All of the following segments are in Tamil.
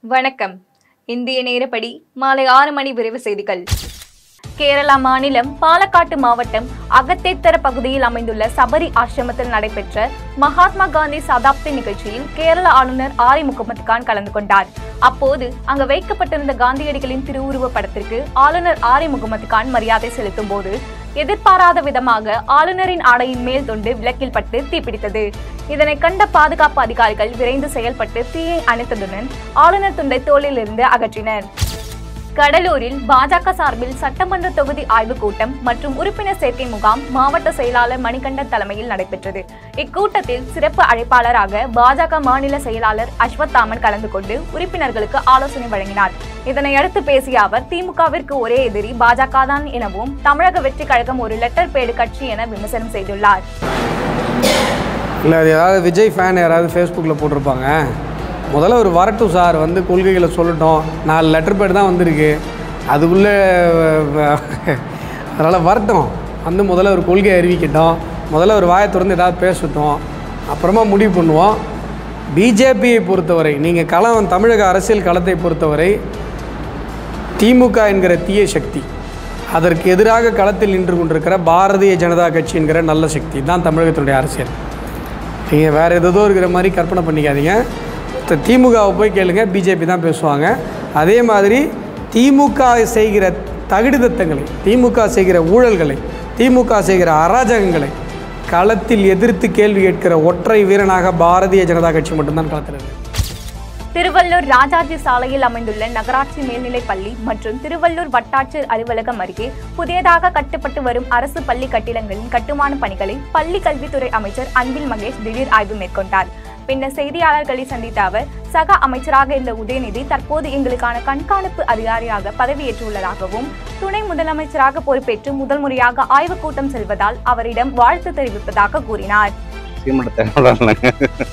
வணக்கம் இந்திய நேரப்படி மாலை ஆறு மணி விரைவு செய்திகள் கேரளா மாநிலம் பாலக்காட்டு மாவட்டம் அகத்தேத்தர பகுதியில் அமைந்துள்ள சபரி ஆசிரமத்தில் நடைபெற்ற மகாத்மா காந்தி சதாப்தி நிகழ்ச்சியில் கேரள ஆளுநர் ஆரி முகமது கான் கலந்து கொண்டார் அப்போது அங்கு வைக்கப்பட்டிருந்த காந்தியடிகளின் திருவுருவ படத்திற்கு ஆளுநர் ஆரி முகமது கான் மரியாதை செலுத்தும் போது எதிர்பாராத விதமாக ஆளுநரின் ஆடையின் மேல் தொண்டு விளக்கில் பட்டு தீப்பிடித்தது இதனை கண்ட பாதுகாப்பு அதிகாரிகள் விரைந்து செயல்பட்டு தீயை அணைத்ததுடன் ஆளுநர் துண்டை தோளிலிருந்து அகற்றினர் கடலூரில் பாஜக சார்பில் சட்டமன்ற தொகுதி ஆய்வுக் கூட்டம் மற்றும் உறுப்பினர் சேர்க்கை முகாம் மாவட்ட செயலாளர் மணிகண்டன் தலைமையில் நடைபெற்றது இக்கூட்டத்தில் சிறப்பு அழைப்பாளராக பாஜக மாநில செயலாளர் அஸ்வத்தாமன் கலந்து கொண்டு உறுப்பினர்களுக்கு ஆலோசனை வழங்கினார் இதனையடுத்து பேசிய அவர் திமுகவிற்கு ஒரே எதிரி பாஜக தான் எனவும் தமிழக வெற்றி கழகம் ஒரு லெட்டர் பேடு கட்சி என விமர்சனம் செய்துள்ளார் இல்லை அது ஏதாவது விஜய் ஃபேன் யாராவது ஃபேஸ்புக்கில் போட்டிருப்பாங்க முதல்ல ஒரு வரட்டும் சார் வந்து கொள்கைகளை சொல்லட்டும் நாலு லெட்டர் பேட் தான் வந்திருக்கு அதுக்குள்ளே அதனால் வரட்டும் வந்து முதல்ல ஒரு கொள்கையை அறிவிக்கட்டும் முதல்ல ஒரு வாயை திறந்து ஏதாவது பேசட்டும் அப்புறமா முடிவு பண்ணுவோம் பிஜேபியை பொறுத்தவரை நீங்கள் களம் தமிழக அரசியல் களத்தை பொறுத்தவரை திமுக என்கிற தீய சக்தி அதற்கு எதிராக களத்தில் நின்று கொண்டிருக்கிற பாரதிய ஜனதா கட்சி என்கிற நல்ல சக்தி தான் தமிழகத்தினுடைய அரசியல் நீங்கள் வேறு ஏதோ இருக்கிற மாதிரி கற்பனை பண்ணிக்காதீங்க த- திமுகவை போய் கேளுங்க பிஜேபி தான் பேசுவாங்க அதே மாதிரி திமுக செய்கிற தகுதித்தங்களை திமுக செய்கிற ஊழல்களை திமுக செய்கிற அராஜகங்களை களத்தில் எதிர்த்து கேள்வி கேட்கிற ஒற்றை வீரனாக பாரதிய ஜனதா கட்சி மட்டும்தான் களத்தில் இருக்கு திருவள்ளூர் ராஜாஜி சாலையில் அமைந்துள்ள நகராட்சி மேல்நிலைப் பள்ளி மற்றும் திருவள்ளூர் வட்டாட்சியர் அலுவலகம் அருகே புதியதாக கட்டப்பட்டு வரும் அரசு பள்ளி கட்டிடங்களின் கட்டுமான பணிகளை பள்ளி கல்வித்துறை அமைச்சர் அன்பில் மகேஷ் திடீர் ஆய்வு மேற்கொண்டார் பின்னர் செய்தியாளர்களை சந்தித்த அவர் சக அமைச்சராக இருந்த உதயநிதி தற்போது எங்களுக்கான கண்காணிப்பு அதிகாரியாக பதவியேற்றுள்ளதாகவும் துணை முதலமைச்சராக பொறுப்பேற்று முதல் முறையாக ஆய்வுக் கூட்டம் செல்வதால் அவரிடம் வாழ்த்து தெரிவிப்பதாக கூறினார் சீமட்ட தேவையில்லைங்க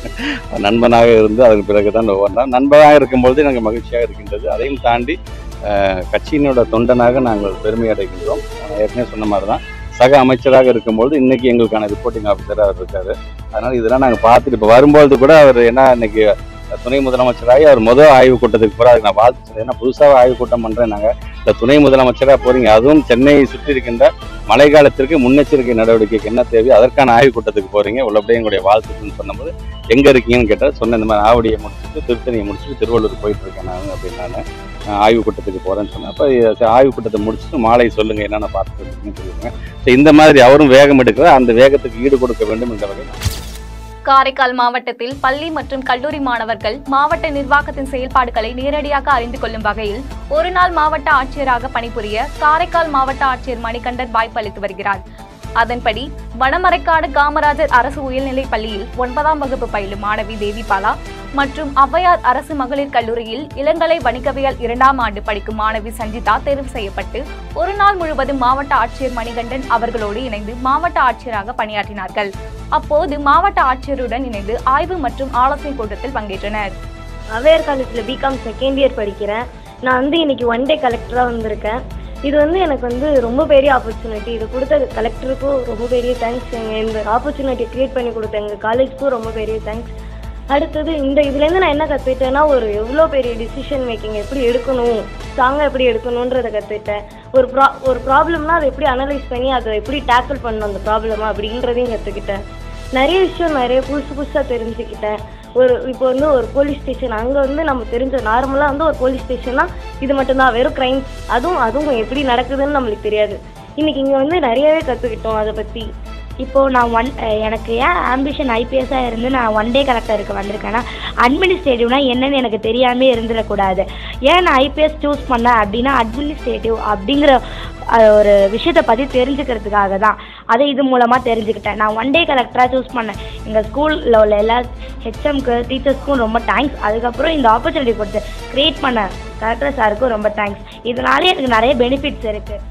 நண்பனாக இருந்து அதன் பிறகு தான் ஒவ்வொன்றா நண்பனாக இருக்கும்பொழுது எனக்கு மகிழ்ச்சியாக இருக்கின்றது அதையும் தாண்டி அஹ், கட்சியினோட தொண்டனாக நாங்கள் பெருமை அடைகின்றோம் நான் ஏற்கனவே சொன்ன மாதிரி தான் சக அமைச்சராக இருக்கும்பொழுது இன்னைக்கு எங்களுக்கான ரிப்போர்ட்டிங் ஆஃபீஸராக அவர் இருக்காரு அதனால இதெல்லாம் நாங்கள் பார்த்துட்டு இப்போ வரும்பொழுது கூட அவர் என்ன இன்னைக்கு துணை முதலமைச்சராகி அவர் முதல் ஆய்வு கூட்டத்துக்கு போகிற அதுக்கு நான் வாழ்த்து சொல்றேன். ஏன்னா புதுசாக ஆய்வு கூட்டம் பண்ணுறேன் நாங்கள் இந்த துணை முதலமைச்சராக போறீங்க அதுவும் சென்னையை சுற்றி இருக்கின்ற மழை காலத்திற்கு முன்னெச்சரிக்கை நடவடிக்கைக்கு என்ன தேவையோ அதற்கான ஆய்வு கூட்டத்துக்கு போறீங்க உள்ளபடியே எங்களுடைய வாழ்த்துக்கள்னு சொன்னபோது எங்க இருக்கீங்கன்னு கேட்டால் சொன்ன இந்த மாதிரி ஆவடியை முடிச்சுட்டு திருத்தணியை முடிச்சுட்டு திருவள்ளூர் போயிட்டு இருக்கேன் நான் அப்படின்னு நான் ஆய்வு கூட்டத்துக்கு போறேன்னு சொன்னேன் அப்போ ஆய்வு கூட்டத்தை முடிச்சுட்டு மாலை சொல்லுங்க என்னென்ன பார்த்துட்டு இருக்கீங்கன்னு சொல்லுங்க ஸோ இந்த மாதிரி அவரும் வேகம் எடுக்கிற அந்த வேகத்துக்கு ஈடு கொடுக்க வேண்டும் என்ற வகையில் காரைக்கால் மாவட்டத்தில் பள்ளி மற்றும் கல்லூரி மாணவர்கள் மாவட்ட நிர்வாகத்தின் செயல்பாடுகளை நேரடியாக அறிந்து கொள்ளும் வகையில் ஒரு நாள் மாவட்ட ஆட்சியராக பணிபுரிய காரைக்கால் மாவட்ட ஆட்சியர் மணிகண்டன் வாய்ப்பு அளித்து வருகிறார் அதன்படி வடமரைக்காடு காமராஜர் அரசு உயர்நிலைப் பள்ளியில் ஒன்பதாம் வகுப்பு பயிலும் மாணவி தேவிபாலா மற்றும் ஔவையார் அரசு மகளிர் கல்லூரியில் இளங்கலை வணிகவியல் இரண்டாம் ஆண்டு படிக்கும் மாணவி சஞ்சிதா தேர்வு செய்யப்பட்டு ஒரு நாள் முழுவதும் மாவட்ட ஆட்சியர் மணிகண்டன் அவர்களோடு இணைந்து மாவட்ட ஆட்சியராக பணியாற்றினார்கள் அப்போது மாவட்ட ஆட்சியருடன் இணைந்து ஆய்வு மற்றும் ஆலோசனை கூட்டத்தில் பங்கேற்றனர் அவேர் காலேஜில் பிகாம் செகண்ட் இயர் படிக்கிறேன் நான் வந்து இன்னைக்கு ஒன் டே கலெக்டராக வந்திருக்கேன் இது வந்து எனக்கு வந்து ரொம்ப பெரிய ஆப்பர்ச்சுனிட்டி இது கொடுத்த கலெக்டருக்கும் ரொம்ப பெரிய தேங்க்ஸ் எங்கள் இந்த ஆப்பர்ச்சுனிட்டி க்ரியேட் பண்ணி கொடுத்த எங்கள் காலேஜ்க்கும் ரொம்ப பெரிய தேங்க்ஸ் அடுத்தது இந்த இதுலேருந்து நான் என்ன கற்றுக்கிட்டேன்னா ஒரு எவ்வளோ பெரிய டிசிஷன் மேக்கிங் எப்படி எடுக்கணும் ஸ்ட்ராங்காக எப்படி எடுக்கணுன்றதை கற்றுக்கிட்டேன் ஒரு ப்ரா ஒரு ப்ராப்ளம்னா அதை எப்படி அனலைஸ் பண்ணி அதை எப்படி டேக்கிள் பண்ணணும் அந்த ப்ராப்ளமா அப்படின்றதையும் கற்றுக்கிட்டேன் நிறைய விஷயம் நிறைய புதுசு புதுசாக தெரிஞ்சுக்கிட்டேன் ஒரு இப்போ வந்து ஒரு போலீஸ் ஸ்டேஷன் அங்கே வந்து நம்ம தெரிஞ்ச நார்மலாக வந்து ஒரு போலீஸ் ஸ்டேஷன்னா இது மட்டும்தான் வெறும் க்ரைம்ஸ் அதுவும் அதுவும் எப்படி நடக்குதுன்னு நம்மளுக்கு தெரியாது இன்னைக்கு இங்கே வந்து நிறையவே கற்றுக்கிட்டோம் அதை பற்றி இப்போது நான் ஒன் எனக்கு ஏன் ஆம்பிஷன் ஐபிஎஸ்ஸாக இருந்து நான் ஒன் டே கலெக்டருக்கு வந்திருக்கேன்னா அட்மினிஸ்ட்ரேட்டிவ்னா என்னன்னு எனக்கு தெரியாமே இருந்துடக்கூடாது ஏன் நான் ஐபிஎஸ் சூஸ் பண்ணேன் அப்படின்னா அட்மினிஸ்ட்ரேட்டிவ் அப்படிங்கிற அஹ், ஒரு விஷயத்தை பற்றி தெரிஞ்சுக்கிறதுக்காக தான் அதை இது மூலமாக தெரிஞ்சுக்கிட்டேன் நான் ஒன் டே கலெக்டராக சூஸ் பண்ணேன் எங்கள் ஸ்கூலில் உள்ள எல்லா ஹெச்எம்க்கு டீச்சர்ஸ்க்கும் ரொம்ப தேங்க்ஸ் அதுக்கப்புறம் இந்த ஆப்பர்ச்சுனிட்டி கொடுத்து க்ரியேட் பண்ண கலெக்டர் சாருக்கும் ரொம்ப தேங்க்ஸ் இதனாலே எனக்கு நிறைய பெனிஃபிட்ஸ் இருக்குது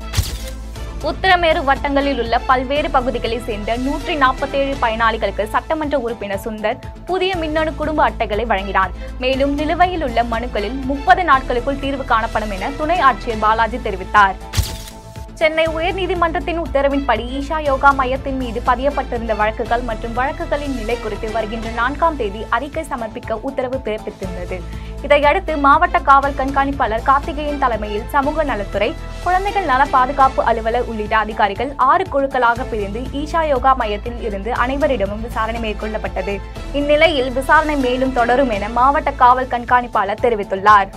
உத்தரமேரு வட்டங்களில் உள்ள பல்வேறு பகுதிகளைச் சேர்ந்த நூற்றி நாற்பத்தேழு பயனாளிகளுக்கு சட்டமன்ற உறுப்பினர் சுந்தர் புதிய மின்னணு குடும்ப அட்டைகளை வழங்கினார் மேலும் நிலுவையில் உள்ள மனுக்களில் முப்பது நாட்களுக்குள் தீர்வு காணப்படும் என துணை ஆட்சியர் பாலாஜி தெரிவித்தார் சென்னை உயர்நீதிமன்றத்தின் உத்தரவின்படி ஈஷா யோகா மையத்தின் மீது பதியப்பட்டிருந்த வழக்குகள் மற்றும் வழக்குகளின் நிலை குறித்து வருகின்ற நான்காம் தேதி அறிக்கை சமர்ப்பிக்க உத்தரவு பிறப்பித்திருந்தது இதையடுத்து மாவட்ட காவல் கண்காணிப்பாளர் கார்த்திகேயன் தலைமையில் சமூக நலத்துறை குழந்தைகள் நல பாதுகாப்பு அலுவலர் உள்ளிட்ட அதிகாரிகள் ஆறு குழுக்களாக பிரிந்து ஈஷா யோகா மையத்தில் இருந்து அனைவரிடமும் விசாரணை மேற்கொள்ளப்பட்டது இந்நிலையில் விசாரணை மேலும் தொடரும் என மாவட்ட காவல் கண்காணிப்பாளர் தெரிவித்துள்ளார்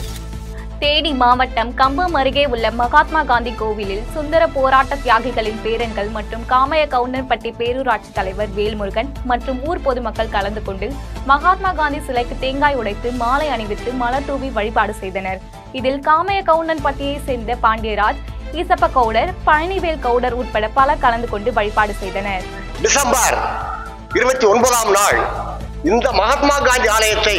தேனி மாவட்டம் கம்பம் அருகே உள்ள மகாத்மா காந்தி கோவிலில் சுந்தர போராட்ட தியாகிகளின் பேரன்கள் மற்றும் காமய கவுண்டன்பட்டி பேரூராட்சி தலைவர் வேல்முருகன் மற்றும் ஊர் பொதுமக்கள் கலந்து கொண்டு மகாத்மா காந்தி சிலைக்கு தேங்காய் உடைத்து மாலை அணிவித்து மலர் தூவி வழிபாடு செய்தனர் இதில் காமய கவுண்டன்பட்டியை சேர்ந்த பாண்டியராஜ் ஈசப்ப கவுடர் பழனிவேல் கவுடர் உட்பட பலர் கலந்து கொண்டு வழிபாடு செய்தனர் டிசம்பர் இருபத்தி ஒன்பதாம் நாள் இந்த மகாத்மா காந்தி ஆலயத்தை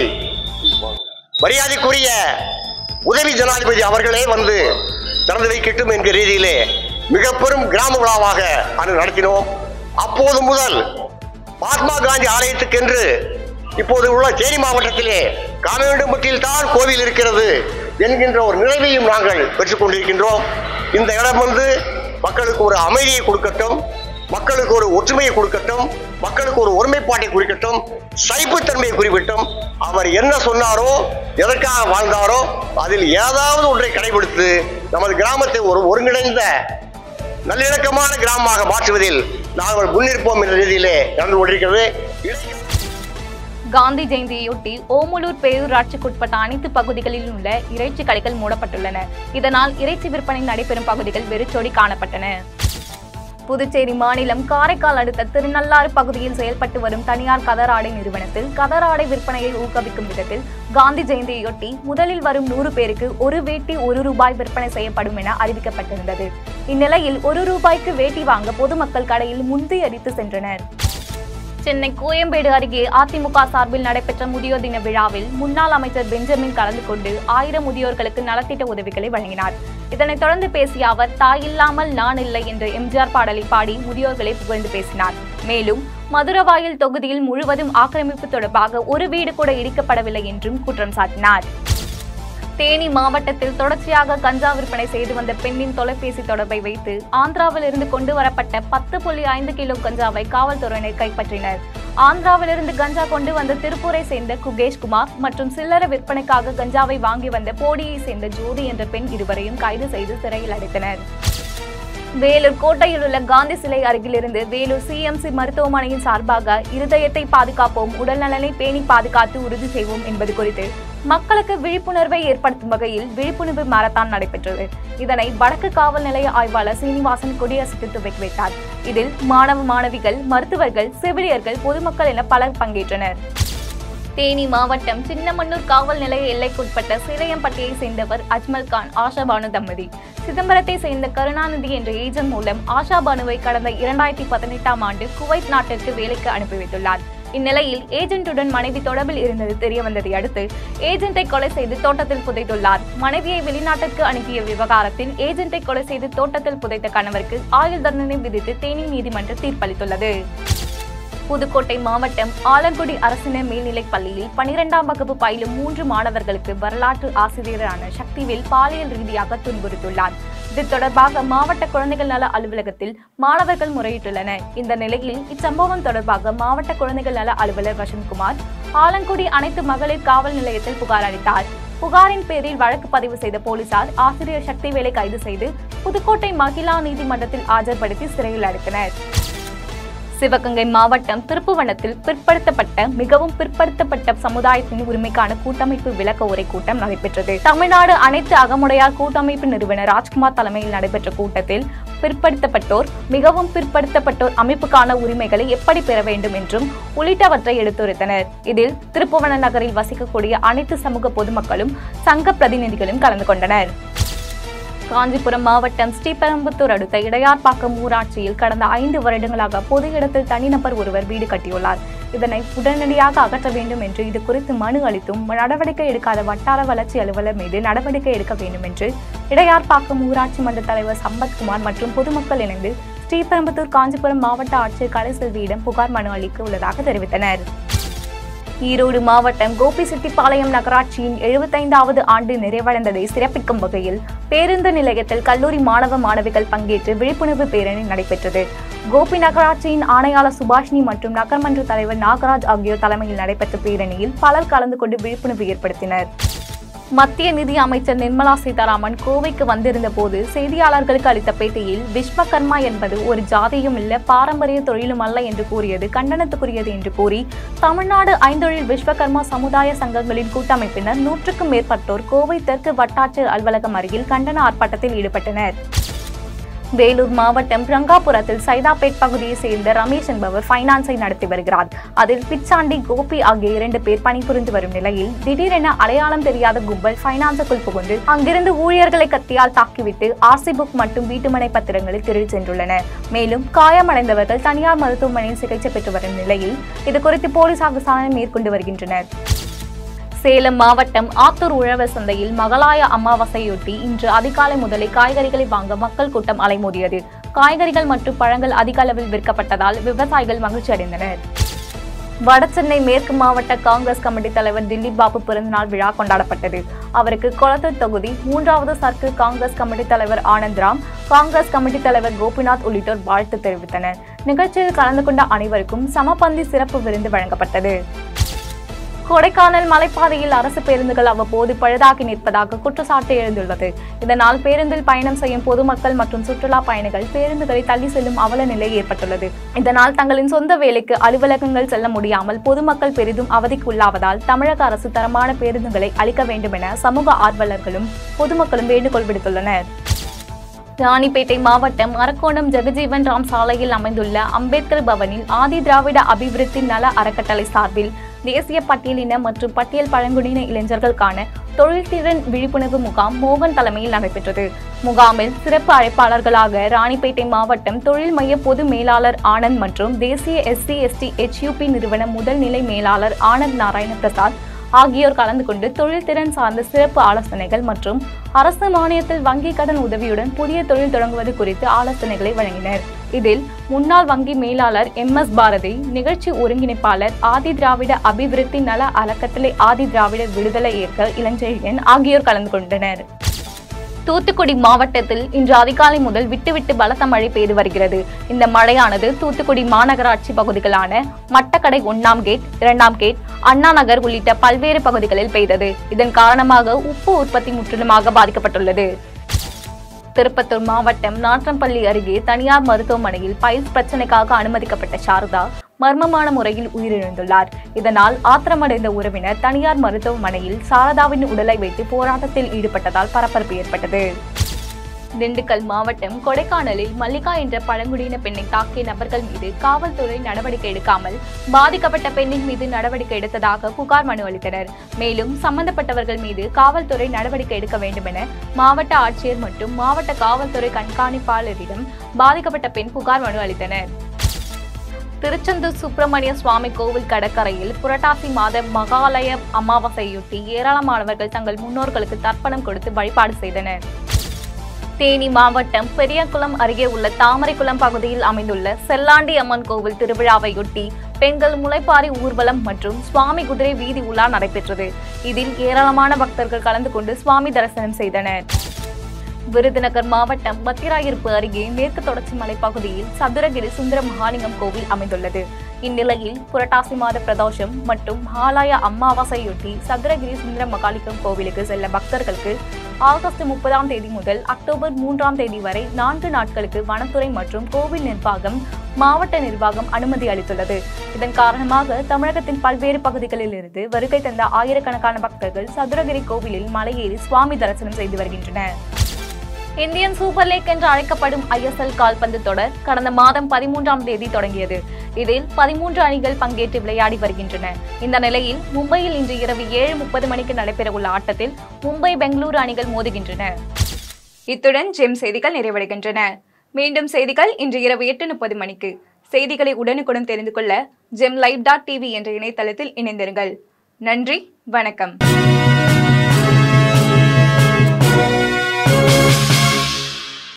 மரியாதைக்குரிய உதவி ஜனாதிபதி அவர்களே வந்து திறந்து வைக்கட்டும் என்கிற ரீதியிலே மிக பெரும் கிராம விழாவாக அது நடத்தினோம் அப்போது முதல் மகாத்மா காந்தி ஆலயத்துக்கென்று இப்போது உள்ள தேனி மாவட்டத்திலே காமவேண்டம்பட்டியில் தான் கோவில் இருக்கிறது என்கின்ற ஒரு நிறைவையும் நாங்கள் பெற்றுக் கொண்டிருக்கின்றோம் இந்த இடம் வந்து மக்களுக்கு ஒரு அமைதியை கொடுக்கட்டும் மக்களுக்கு ஒரு ஒற்றுமையை கொடுக்கட்டும் மக்களுக்கு ஒரு ஒருமைப்பாட்டை குறிக்கட்டும் சைப்புத்தன்மையை குறிப்பிட்டும் அவர் என்ன சொன்னாரோ எதற்காக வாழ்ந்தாரோ அதில் ஏதாவது ஒன்றை கடைபிடித்து நமது கிராமத்தை ஒரு ஒருங்கிணைந்த நல்லிணக்கமான கிராமமாக மாற்றுவதில் நாங்கள் முன்னிற்போம் என்ற ரீதியிலே நடந்து கொண்டிருக்கிறது இளைஞர் காந்தி ஜெயந்தியொட்டி ஓமலூர் பேரூராட்சிக்குட்பட்ட அனைத்து பகுதிகளில் உள்ள இறைச்சி கடைகள் மூடப்பட்டுள்ளன இதனால் இறைச்சி விற்பனை நடைபெறும் பகுதிகள் வெறிச்சோடி காணப்பட்டன புதுச்சேரி மாநிலம் காரைக்கால் அடுத்த திருநள்ளாறு பகுதியில் செயல்பட்டு வரும் தனியார் கதராடை நிறுவனத்தில் கதராடை விற்பனையை ஊக்குவிக்கும் விதத்தில் காந்தி ஜெயந்தியொட்டி முதலில் வரும் நூறு பேருக்கு ஒரு வேட்டி ஒரு ரூபாய் விற்பனை செய்யப்படும் என அறிவிக்கப்பட்டிருந்தது இந்நிலையில் ஒரு ரூபாய்க்கு வேட்டி வாங்க பொதுமக்கள் கடையில் முந்தி அடித்து சென்றனர் சென்னை கோயம்பேடு அருகே அதிமுக சார்பில் நடைபெற்ற முதியோர் தின விழாவில் முன்னாள் அமைச்சர் பெஞ்சமின் கலந்து கொண்டு ஆயிரம் முதியோர்களுக்கு நலத்திட்ட உதவிகளை வழங்கினார் இதனைத் தொடர்ந்து பேசிய அவர் தாய் இல்லாமல் நான் இல்லை என்ற எம்ஜிஆர் பாடலை பாடி முதியோர்களை புகழ்ந்து பேசினார் மேலும் மதுரவாயில் தொகுதியில் முழுவதும் ஆக்கிரமிப்பு தொடர்பாக ஒரு வீடு கூட இடிக்கப்படவில்லை என்றும் குற்றம் சாட்டினார் தேனி மாவட்டத்தில் தொடர்ச்சியாக கஞ்சா விற்பனை செய்து வந்த பெண்ணின் தொலைபேசி தொடர்பை வைத்து ஆந்திராவிலிருந்து கொண்டு வரப்பட்ட பத்து புள்ளி ஐந்து கிலோ கஞ்சாவை காவல்துறையினர் கைப்பற்றினர் ஆந்திராவிலிருந்து கஞ்சா கொண்டு வந்த திருப்பூரை சேர்ந்த குகேஷ் குமார் மற்றும் சில்லறை விற்பனைக்காக கஞ்சாவை வாங்கி வந்த போடியை சேர்ந்த ஜோதி என்ற பெண் இருவரையும் கைது செய்து சிறையில் அடைத்தனர் வேலூர் கோட்டையில் உள்ள காந்தி சிலை அருகிலிருந்து வேலூர் சிஎம்சி மருத்துவமனையின் சார்பாக இருதயத்தை பாதுகாப்போம் உடல்நலனை பேணி பாதுகாத்து உறுதி செய்வோம் என்பது குறித்து மக்களுக்கு விழிப்புணர்வை ஏற்படுத்தும் வகையில் விழிப்புணர்வு மாரத்தான் நடைபெற்றது இதனை வடக்கு காவல் நிலைய ஆய்வாளர் சீனிவாசன் கொடியசைத்து துவக்கி வைத்தார் இதில் மாணவ மாணவிகள் மருத்துவர்கள் செவிலியர்கள் பொதுமக்கள் என பலர் பங்கேற்றனர் தேனி மாவட்டம் சின்னமன்னூர் காவல் நிலைய எல்லைக்குட்பட்ட சிலையம்பட்டியை சேர்ந்தவர் அஜ்மல் கான் ஆஷா பானு தம்பதி சிதம்பரத்தை சேர்ந்த கருணாநிதி என்ற ஏஜென்ட் மூலம் ஆஷா பானுவை கடந்த இரண்டாயிரத்தி பதினெட்டாம் ஆண்டு குவைத் நாட்டிற்கு வேலைக்கு அனுப்பி வைத்துள்ளார் இந்நிலையில் ஏஜென்ட்டுடன் மனைவி தொடர்பில் இருந்தது தெரிய வந்ததை அடுத்து ஏஜென்ட்டை கொலை செய்து தோட்டத்தில் புதைத்துள்ளார் மனைவியை வெளிநாட்டிற்கு அனுப்பிய விவகாரத்தில் ஏஜென்ட்டை கொலை செய்து தோட்டத்தில் புதைத்த கணவருக்கு ஆயுள் தண்டனை விதித்து தேனி நீதிமன்றம் தீர்ப்பளித்துள்ளது புதுக்கோட்டை மாவட்டம் ஆலங்குடி அரசினர் மேல்நிலைப் பள்ளியில் பனிரெண்டாம் வகுப்பு பயிலும் மூன்று மாணவர்களுக்கு வரலாற்று ஆசிரியரான சக்திவேல் பாலியல் ரீதியாக துன்புறுத்துள்ளார் இது தொடர்பாக மாவட்ட குழந்தைகள் நல அலுவலகத்தில் மாணவர்கள் முறையிட்டுள்ளனர் இந்த நிலையில் இச்சம்பவம் தொடர்பாக மாவட்ட குழந்தைகள் நல அலுவலர் வசந்த்குமார் ஆலங்குடி அனைத்து மகளிர் காவல் நிலையத்தில் புகார் அளித்தார் புகாரின் பேரில் வழக்கு பதிவு செய்த போலீசார் ஆசிரியர் சக்திவேலை கைது செய்து புதுக்கோட்டை மகிழா நீதிமன்றத்தில் ஆஜர்படுத்தி சிறையில் அடைத்தனர் சிவகங்கை மாவட்டம் திருப்புவனத்தில் பிற்படுத்தப்பட்ட மிகவும் பிற்படுத்தப்பட்ட சமுதாயத்தின் உரிமைக்கான கூட்டமைப்பு விளக்க உரை கூட்டம் நடைபெற்றது தமிழ்நாடு அனைத்து அகமுடையார் கூட்டமைப்பு நிறுவனர் ராஜ்குமார் தலைமையில் நடைபெற்ற கூட்டத்தில் பிற்படுத்தப்பட்டோர் மிகவும் பிற்படுத்தப்பட்டோர் அமைப்புக்கான உரிமைகளை எப்படி பெற வேண்டும் என்றும் உள்ளிட்டவற்றை எடுத்துரைத்தனர் இதில் திருப்புவன நகரில் வசிக்கக்கூடிய அனைத்து சமூக பொதுமக்களும் சங்க பிரதிநிதிகளும் கலந்து கொண்டனர் காஞ்சிபுரம் மாவட்டம் ஸ்ரீபெரும்புத்தூர் அடுத்த இடையார்பாக்கம் ஊராட்சியில் கடந்த ஐந்து வருடங்களாக பொது இடத்தில் தனிநபர் ஒருவர் வீடு கட்டியுள்ளார் இதனை உடனடியாக அகற்ற வேண்டும் என்று இது குறித்து மனு அளித்தும் நடவடிக்கை எடுக்காத வட்டார வளர்ச்சி அலுவலர் மீது நடவடிக்கை எடுக்க வேண்டும் என்று இடையார்பாக்கம் ஊராட்சி மன்ற தலைவர் சம்பத்குமார் மற்றும் பொதுமக்கள் இணைந்து ஸ்ரீபெரும்புத்தூர் காஞ்சிபுரம் மாவட்ட ஆட்சியர் கலைசெல்வியிடம் புகார் மனு அளிக்க உள்ளதாக தெரிவித்தனர் ஈரோடு மாவட்டம் கோபிசெட்டிப்பாளையம் நகராட்சியின் எழுபத்தைந்தாவது ஆண்டு நிறைவடைந்ததை சிறப்பிக்கும் வகையில் பேருந்து நிலையத்தில் கல்லூரி மாணவ மாணவிகள் பங்கேற்று விழிப்புணர்வு பேரணி நடைபெற்றது கோபி நகராட்சியின் ஆணையாளர் சுபாஷினி மற்றும் நகர்மன்ற தலைவர் நாகராஜ் ஆகியோர் தலைமையில் நடைபெற்ற பேரணியில் பலர் கலந்து கொண்டு விழிப்புணர்வு ஏற்படுத்தினர் மத்திய நிதி அமைச்சர் நிர்மலா சீதாராமன் கோவைக்கு வந்திருந்த போது செய்தியாளர்களுக்கு அளித்த பேட்டியில் விஸ்வகர்மா என்பது ஒரு ஜாதியும் இல்ல பாரம்பரிய தொழிலும் அல்ல என்று கூறியது கண்டனத்துக்குரியது என்று கூறி தமிழ்நாடு ஐந்தொழில் விஸ்வகர்மா சமுதாய சங்கங்களின் கூட்டமைப்பினர் நூற்றுக்கும் மேற்பட்டோர் கோவை தெற்கு வட்டாட்சியர் அலுவலகம் அருகில் கண்டன ஆர்ப்பாட்டத்தில் ஈடுபட்டனர் வேலூர் மாவட்டம் ரங்காபுரத்தில் சைதாப்பேட் பகுதியைச் சேர்ந்த ரமேஷ் என்பவர் ஃபைனான்ஸை நடத்தி வருகிறார் அதில் பிச்சாண்டி கோபி ஆகிய இரண்டு பேர் பணிபுரிந்து வரும் நிலையில் திடீரென அடையாளம் தெரியாத கும்பல் ஃபைனான்ஸுக்குள் புகுந்து அங்கிருந்து ஊழியர்களை கத்தியால் தாக்கிவிட்டு ஆர்சி புக் மற்றும் வீட்டுமனை பத்திரங்களை திருடி சென்றுள்ளனர் மேலும் காயமடைந்தவர்கள் தனியார் மருத்துவமனையில் சிகிச்சை பெற்று வரும் நிலையில் இதுகுறித்து போலீசார் விசாரணை மேற்கொண்டு வருகின்றனர் சேலம் மாவட்டம் ஆத்தூர் உழவர் சந்தையில் மகளாய அமாவாசையொட்டி இன்று அதிகாலை முதலே காய்கறிகளை வாங்க மக்கள் கூட்டம் அலைமோதியது காய்கறிகள் மற்றும் பழங்கள் அதிக அளவில் விற்கப்பட்டதால் விவசாயிகள் மகிழ்ச்சி அடைந்தனர் வடசென்னை மேற்கு மாவட்ட காங்கிரஸ் கமிட்டி தலைவர் திலீப் பாபு பிறந்தநாள் விழா கொண்டாடப்பட்டது அவருக்கு கொளத்தூர் தொகுதி மூன்றாவது சர்க்கிள் காங்கிரஸ் கமிட்டி தலைவர் ஆனந்த்ராம் காங்கிரஸ் கமிட்டி தலைவர் கோபிநாத் உள்ளிட்டோர் வாழ்த்து தெரிவித்தனர் நிகழ்ச்சியில் கலந்து கொண்ட அனைவருக்கும் சமபந்தி சிறப்பு விருந்து வழங்கப்பட்டது கொடைக்கானல் மலைப்பாதையில் அரசு பேருந்துகள் அவ்வப்போது பழுதாகி நிற்பதாக குற்றச்சாட்டு எழுந்துள்ளது இதனால் பேருந்தில் பயணம் செய்யும் பொதுமக்கள் மற்றும் சுற்றுலா பயணிகள் பேருந்துகளை தள்ளி செல்லும் அவல நிலை ஏற்பட்டுள்ளது இதனால் தங்களின் சொந்த வேலைக்கு அலுவலகங்கள் செல்ல முடியாமல் பொதுமக்கள் பெரிதும் அவதிக்குள்ளாவதால் தமிழக அரசு தரமான பேருந்துகளை அளிக்க வேண்டும் என சமூக ஆர்வலர்களும் பொதுமக்களும் வேண்டுகோள் விடுத்துள்ளனர் ராணிப்பேட்டை மாவட்டம் அரக்கோணம் ஜெகஜீவன் ராம் சாலையில் அமைந்துள்ள அம்பேத்கர் பவனில் ஆதி திராவிட அபிவிருத்தி நல அறக்கட்டளை சார்பில் தேசிய பட்டியலின மற்றும் பட்டியல் பழங்குடியின இளைஞர்களுக்கான தொழில்திறன் விழிப்புணர்வு முகாம் மோகன் தலைமையில் நடைபெற்றது முகாமில் சிறப்பு அழைப்பாளர்களாக ராணிப்பேட்டை மாவட்டம் தொழில் மைய பொது மேலாளர் ஆனந்த் மற்றும் தேசிய எஸ்சி எஸ்டி ஹெச்யூபி நிறுவன முதல் நிலை மேலாளர் ஆனந்த் நாராயண பிரசாத் ஆகியோர் கலந்து கொண்டு தொழில்திறன் சார்ந்த சிறப்பு ஆலோசனைகள் மற்றும் அரசு மானியத்தில் வங்கி கடன் உதவியுடன் புதிய தொழில் தொடங்குவது குறித்து ஆலோசனைகளை வழங்கினர் இதில் முன்னாள் வங்கி மேலாளர் எம் எஸ் பாரதி நிகழ்ச்சி ஒருங்கிணைப்பாளர் ஆதி திராவிட அபிவிருத்தி நல அறக்கட்டளை ஆதி திராவிட விடுதலை இயக்க இளஞ்செழியன் ஆகியோர் கலந்து கொண்டனர் தூத்துக்குடி மாவட்டத்தில் இன்று அதிகாலை முதல் விட்டுவிட்டு பலத்த மழை பெய்து வருகிறது இந்த மழையானது தூத்துக்குடி மாநகராட்சி பகுதிகளான மட்டக்கடை ஒன்னாம் கேட் இரண்டாம் கேட் அண்ணா நகர் உள்ளிட்ட பல்வேறு பகுதிகளில் பெய்தது இதன் காரணமாக உப்பு உற்பத்தி முற்றிலுமாக பாதிக்கப்பட்டுள்ளது திருப்பத்தூர் மாவட்டம் நாற்றம்பள்ளி அருகே தனியார் மருத்துவமனையில் பைல்ஸ் பிரச்சனைக்காக அனுமதிக்கப்பட்ட சாரதா மர்மமான முறையில் உயிரிழந்துள்ளார் இதனால் ஆத்திரமடைந்த உறவினர் தனியார் மருத்துவமனையில் சாரதாவின் உடலை வைத்து போராட்டத்தில் ஈடுபட்டதால் பரபரப்பு ஏற்பட்டது திண்டுக்கல் மாவட்டம் கொடைக்கானலில் மல்லிகா என்ற பழங்குடியின பெண்ணை தாக்கிய நபர்கள் மீது காவல்துறை நடவடிக்கை எடுக்காமல் பாதிக்கப்பட்ட பெண்ணின் மீது நடவடிக்கை எடுத்ததாக புகார் மனு அளித்தனர் மேலும் சம்பந்தப்பட்டவர்கள் மீது காவல்துறை நடவடிக்கை எடுக்க வேண்டும் என மாவட்ட ஆட்சியர் மற்றும் மாவட்ட காவல்துறை கண்காணிப்பாளரிடம் பாதிக்கப்பட்ட பெண் புகார் மனு அளித்தனர் திருச்செந்தூர் சுப்பிரமணிய சுவாமி கோவில் கடற்கரையில் புரட்டாசி மாத மகாலய அமாவாசையொட்டி ஏராளமானவர்கள் தங்கள் முன்னோர்களுக்கு தர்ப்பணம் கொடுத்து வழிபாடு செய்தனர் தேனி மாவட்டம் பெரியகுளம் அருகே உள்ள தாமரைக்குளம் பகுதியில் அமைந்துள்ள செல்லாண்டி அம்மன் கோவில் திருவிழாவையொட்டி பெண்கள் முளைப்பாரி ஊர்வலம் மற்றும் சுவாமி குதிரை வீதி உலா நடைபெற்றது இதில் ஏராளமான பக்தர்கள் கலந்து கொண்டு சுவாமி தரிசனம் செய்தனர் விருதுநகர் மாவட்டம் பத்திராயிருப்பு அருகே மேற்கு தொடர்ச்சி மலைப்பகுதியில் சதுரகிரி சுந்தர மகாலிங்கம் கோவில் அமைந்துள்ளது இந்நிலையில் புரட்டாசி மாத பிரதோஷம் மற்றும் மகாலய அமாவாசையொட்டி சதுரகிரி சுந்தர மகாலிங்கம் கோவிலுக்கு செல்ல பக்தர்களுக்கு ஆகஸ்ட் முப்பதாம் தேதி முதல் அக்டோபர் மூன்றாம் தேதி வரை நான்கு நாட்களுக்கு வனத்துறை மற்றும் கோவில் நிர்வாகம் மாவட்ட நிர்வாகம் அனுமதி அளித்துள்ளது இதன் காரணமாக தமிழகத்தின் பல்வேறு பகுதிகளில் இருந்து வருகை தந்த ஆயிரக்கணக்கான பக்தர்கள் சதுரகிரி கோவிலில் மலையேறி சுவாமி தரிசனம் செய்து வருகின்றனர் இந்தியன் சூப்பர் லீக் என்று அழைக்கப்படும் ஐஎஸ்எல் கால்பந்து தொடர் கடந்த மாதம் பதிமூன்றாம் தேதி தொடங்கியது இதில் பதிமூன்று அணிகள் பங்கேற்று விளையாடி வருகின்றன இந்த நிலையில் மும்பையில் இன்று இரவு ஏழு முப்பது மணிக்கு நடைபெறவுள்ள ஆட்டத்தில் மும்பை பெங்களூரு அணிகள் மோதுகின்றன இத்துடன் ஜெம் செய்திகள் நிறைவடைகின்றன மீண்டும் செய்திகள் இன்று இரவு எட்டு முப்பது மணிக்கு செய்திகளை உடனுக்குடன் தெரிந்து கொள்ள ஜெம் லைவ் டாட் டிவி என்ற இணையதளத்தில் இணைந்திருங்கள் நன்றி வணக்கம்